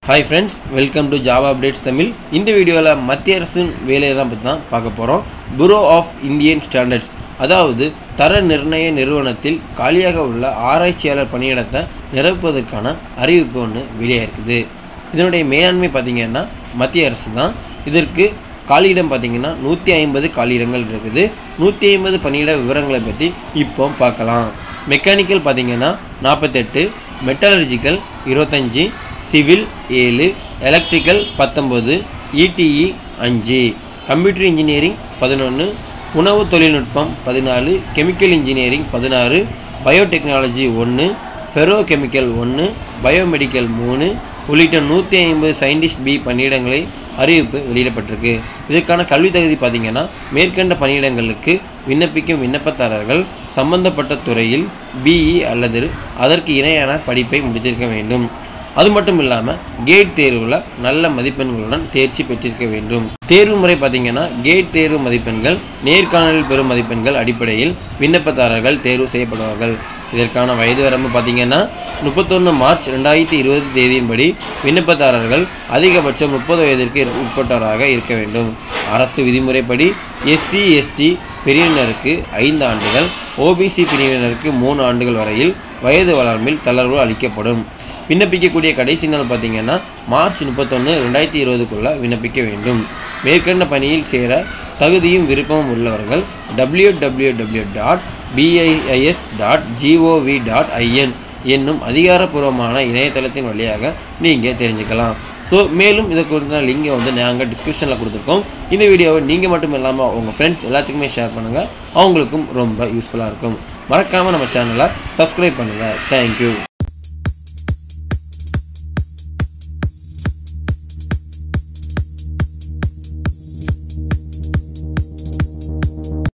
hi friends welcome to Java updates Tamil இந்த வீடியோவில் மத்திய அரசின் வேலையை தான் பற்றி தான் பார்க்க போகிறோம் புரோ ஆஃப் இந்தியன் ஸ்டாண்டர்ட்ஸ் அதாவது தர நிர்ணய நிறுவனத்தில் காலியாக உள்ள ஆராய்ச்சியாளர் பணியிடத்தை நிரப்புவதற்கான அறிவிப்பு ஒன்று வெளியாகிருக்குது இதனுடைய மேலாண்மை பார்த்திங்கன்னா மத்திய அரசு தான் இதற்கு காலியிடம் பார்த்திங்கன்னா நூற்றி ஐம்பது காலியிடங்கள் இருக்குது நூற்றி ஐம்பது பணியிட விவரங்களை பற்றி இப்போ பார்க்கலாம் மெக்கானிக்கல் பார்த்திங்கன்னா நாற்பத்தெட்டு மெட்டலர்ஜிக்கல் இருபத்தஞ்சி சிவில் ஏழு எலக்ட்ரிக்கல் பத்தொம்பது இடிஇ அஞ்சு கம்ப்யூட்டர் இன்ஜினியரிங் பதினொன்று உணவு தொழில்நுட்பம் பதினாலு கெமிக்கல் இன்ஜினியரிங் பதினாறு பயோடெக்னாலஜி ஒன்று ஃபெரோ கெமிக்கல் ஒன்று பயோமெடிக்கல் மூணு உள்ளிட்ட நூற்றி ஐம்பது சயின்டிஸ்ட் பி பணியிடங்களை அறிவிப்பு வெளியிடப்பட்டிருக்கு இதற்கான கல்வி தகுதி பார்த்திங்கன்னா மேற்கண்ட பணியிடங்களுக்கு விண்ணப்பிக்கும் விண்ணப்பதாரர்கள் சம்பந்தப்பட்ட துறையில் பிஇ அல்லது அதற்கு இணையான படிப்பை முடித்திருக்க வேண்டும் அது மட்டும் இல்லாமல் கேட் தேர்வில் நல்ல மதிப்பெண்களுடன் தேர்ச்சி பெற்றிருக்க வேண்டும் தேர்வு முறை பார்த்திங்கன்னா கேட் தேர்வு மதிப்பெண்கள் நேர்காணலில் பெறும் மதிப்பெண்கள் அடிப்படையில் விண்ணப்பதாரர்கள் தேர்வு செய்யப்படுவார்கள் இதற்கான வயது வரம்பு பார்த்திங்கன்னா முப்பத்தொன்று மார்ச் ரெண்டாயிரத்தி இருபது தேதியின்படி விண்ணப்பதாரர்கள் அதிகபட்சம் முப்பது வயதிற்கு உட்பட்டவராக இருக்க வேண்டும் அரசு விதிமுறைப்படி எஸ்சி எஸ்டி பிரிவினருக்கு ஐந்து ஆண்டுகள் ஓபிசி பிரிவினருக்கு மூணு ஆண்டுகள் வரையில் வயது வரம்பில் தளர்வு அளிக்கப்படும் விண்ணப்பிக்கக்கூடிய கடைசி நாள் பார்த்தீங்கன்னா மார்ச் முப்பத்தொன்று ரெண்டாயிரத்தி இருபதுக்குள்ளே விண்ணப்பிக்க வேண்டும் மேற்கண்ட பணியில் சேர தகுதியும் விருப்பமும் உள்ளவர்கள் W W W dot BIS dot GOV dot IN என்னும் அதிகாரப்பூர்வமான இணையதளத்தின் வழியாக நீங்கள் தெரிஞ்சுக்கலாம் ஸோ மேலும் இதை குறித்த லிங்கை வந்து நாங்கள் டிஸ்கிரிப்ஷனில் கொடுத்துருக்கோம் இந்த வீடியோவை நீங்கள் மட்டும் இல்லாமல் உங்கள் ஃப்ரெண்ட்ஸ் எல்லாத்துக்குமே ஷேர் பண்ணுங்கள் அவங்களுக்கும் ரொம்ப யூஸ்ஃபுல்லாக இருக்கும் மறக்காமல் நம்ம சேனலை சப்ஸ்கிரைப் பண்ணுங்கள் தேங்க்யூ